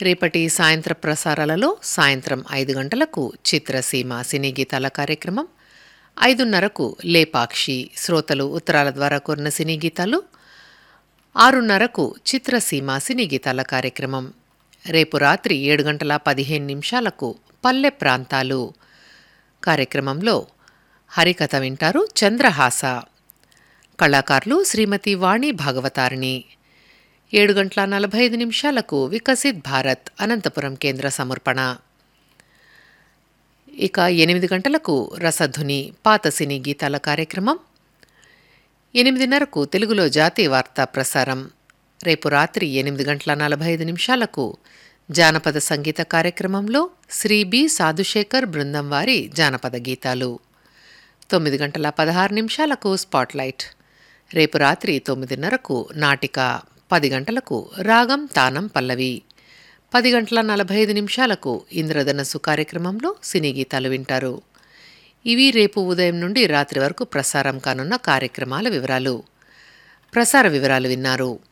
రేపటి సాయంత్ర ప్రసారాలలో సాయంత్రం ఐదు గంటలకు చిత్రసీమ సినీ గీతాల కార్యక్రమం ఐదున్నరకు లేపాక్షి శ్రోతలు ఉత్తరాల ద్వారా కోరిన సినీ గీతాలు ఆరున్నరకు చిత్రసీమ సినీ గీతాల కార్యక్రమం రేపు రాత్రి ఏడు గంటల పదిహేను నిమిషాలకు పల్లె ప్రాంతాలు కార్యక్రమంలో హరికథ వింటారు చంద్రహాస కళాకారులు శ్రీమతి వాణి భాగవతారిణి ఏడు గంటల నలభై ఐదు నిమిషాలకు వికసిత్ భారత్ అనంతపురం కేంద్ర సమర్పణ ఇక ఎనిమిది గంటలకు రసధుని పాత సినీ గీతాల కార్యక్రమం ఎనిమిదిన్నరకు తెలుగులో జాతీయ వార్తా ప్రసారం రేపు రాత్రి ఎనిమిది గంటల నలభై ఐదు నిమిషాలకు జానపద సంగీత కార్యక్రమంలో శ్రీ బి సాధుశేఖర్ బృందం వారి జానపద గీతాలు తొమ్మిది గంటల పదహారు నిమిషాలకు స్పాట్లైట్ రేపు రాత్రి తొమ్మిదిన్నరకు నాటిక పది గంటలకు రాగం తానం పల్లవి పది గంటల నలభై ఐదు నిమిషాలకు ఇంద్రధనస్సు కార్యక్రమంలో సినీ గీతాలు వింటారు ఇవి రేపు ఉదయం నుండి రాత్రి వరకు ప్రసారం కానున్న కార్యక్రమాల వివరాలు ప్రసార వివరాలు విన్నారు